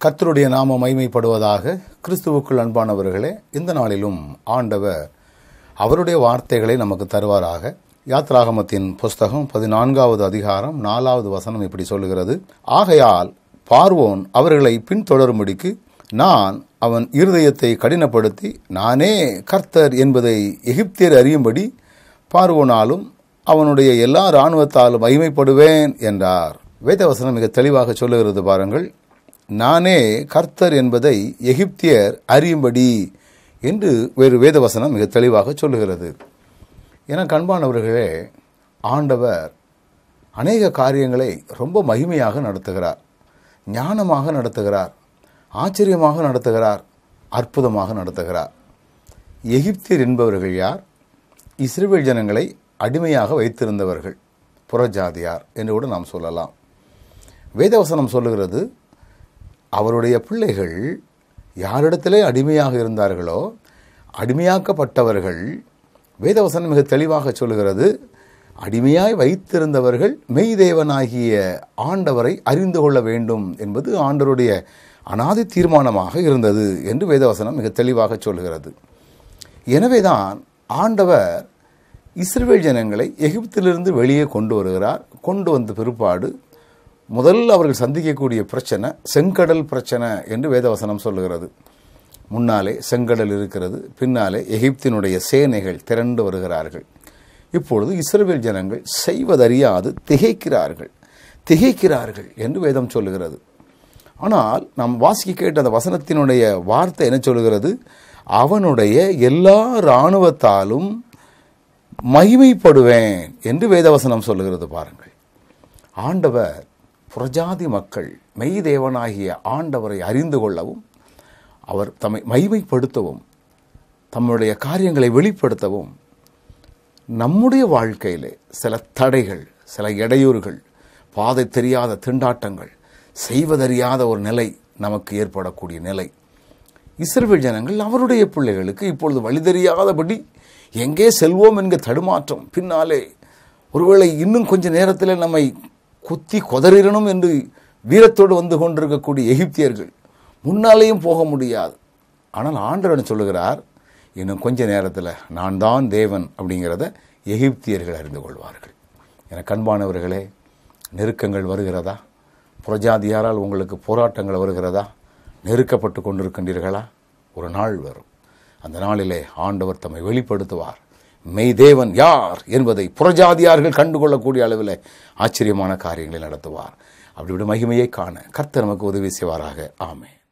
கர்த்தருடைய நாம மைமைப்படுவதாக கிறிஸ்துவுக்குள் அன்பானவர்களே இந்த நாளிலும் ஆண்டவர் அவருடைய வார்த்தைகளை நமக்கு தருவாராக யாத்ராகமத்தின் புஸ்தகம் பதினான்காவது அதிகாரம் நாலாவது வசனம் இப்படி சொல்லுகிறது ஆகையால் பார்வோன் அவர்களை பின்தொடரும்படிக்கு நான் அவன் இருதயத்தை கடினப்படுத்தி நானே கர்த்தர் என்பதை எகிப்தியர் அறியும்படி பார்வோனாலும் அவனுடைய எல்லா இராணுவத்தாலும் மகிமைப்படுவேன் என்றார் வேதவசனம் மிக தெளிவாக சொல்லுகிறது பாருங்கள் நானே கர்த்தர் என்பதை எகிப்தியர் அறியும்படி என்று வேறு வேதவசனம் மிக தெளிவாக சொல்லுகிறது என கண்பானவர்களே ஆண்டவர் அநேக காரியங்களை ரொம்ப மகிமையாக நடத்துகிறார் ஞானமாக நடத்துகிறார் ஆச்சரியமாக நடத்துகிறார் அற்புதமாக நடத்துகிறார் எகிப்தியர் என்பவர்கள் யார் இஸ்ரேல் ஜனங்களை அடிமையாக வைத்திருந்தவர்கள் புறஜாதியார் என்று கூட நாம் சொல்லலாம் வேதவசனம் சொல்லுகிறது அவருடைய பிள்ளைகள் யாரிடத்திலே அடிமையாக இருந்தார்களோ அடிமையாக்கப்பட்டவர்கள் வேதவசனம் மிக தெளிவாக சொல்லுகிறது அடிமையாய் வைத்திருந்தவர்கள் மெய்தேவனாகிய ஆண்டவரை அறிந்து கொள்ள வேண்டும் என்பது ஆண்டவருடைய அனாதி தீர்மானமாக இருந்தது என்று வேதவசனம் மிக தெளிவாக சொல்லுகிறது எனவேதான் ஆண்டவர் இஸ்ரேல் ஜனங்களை எகிப்திலிருந்து வெளியே கொண்டு வருகிறார் கொண்டு வந்த பிற்பாடு முதல் அவர்கள் சந்திக்கக்கூடிய பிரச்சனை செங்கடல் பிரச்சனை என்று வேதவசனம் சொல்லுகிறது முன்னாலே செங்கடல் இருக்கிறது பின்னாலே எகிப்தினுடைய சேனைகள் திரண்டு வருகிறார்கள் இப்பொழுது இஸ்ரேல் ஜனங்கள் செய்வதறியாது திகைக்கிறார்கள் திகைக்கிறார்கள் என்று வேதம் சொல்லுகிறது ஆனால் நாம் வாசிக்க கேட்ட அந்த வசனத்தினுடைய வார்த்தை என்ன சொல்லுகிறது அவனுடைய எல்லா இராணுவத்தாலும் மகிமைப்படுவேன் என்று வேதவசனம் சொல்லுகிறது பாருங்கள் ஆண்டவர் புரஜாதி மக்கள் மெய்தேவனாகிய ஆண்டவரை அறிந்து கொள்ளவும் அவர் தம்மை மகிமைப்படுத்தவும் தம்முடைய காரியங்களை வெளிப்படுத்தவும் நம்முடைய வாழ்க்கையிலே சில தடைகள் சில இடையூறுகள் பாதை தெரியாத திண்டாட்டங்கள் செய்வதறியாத ஒரு நிலை நமக்கு ஏற்படக்கூடிய நிலை இஸ்ரேல் ஜனங்கள் அவருடைய பிள்ளைகளுக்கு இப்பொழுது வழி தெரியாதபடி எங்கே செல்வோம் என்கிற தடுமாற்றம் பின்னாலே ஒருவேளை இன்னும் கொஞ்ச நேரத்தில் நம்மை குத்தி கொதறிடணும் என்று வீரத்தோடு வந்து கொண்டிருக்கக்கூடிய எகிப்தியர்கள் முன்னாலேயும் போக முடியாது ஆனால் ஆண்டவன் சொல்லுகிறார் இன்னும் கொஞ்ச நேரத்தில் நான் தான் தேவன் அப்படிங்கிறத எகிப்தியர்கள் அறிந்து கொள்வார்கள் என கண்பானவர்களே நெருக்கங்கள் வருகிறதா புரஜாதியாரால் உங்களுக்கு போராட்டங்கள் வருகிறதா நெருக்கப்பட்டு கொண்டிருக்கின்றீர்களா ஒரு நாள் வரும் அந்த நாளிலே ஆண்டவர் தம்மை வெளிப்படுத்துவார் மெய்தேவன் யார் என்பதை புறஜாதியார்கள் கண்டுகொள்ளக்கூடிய அளவில் ஆச்சரியமான காரியங்களை நடத்துவார் அப்படிவிட மகிமையை காண கர்த்தர் நமக்கு உதவி செய்வாராக ஆமே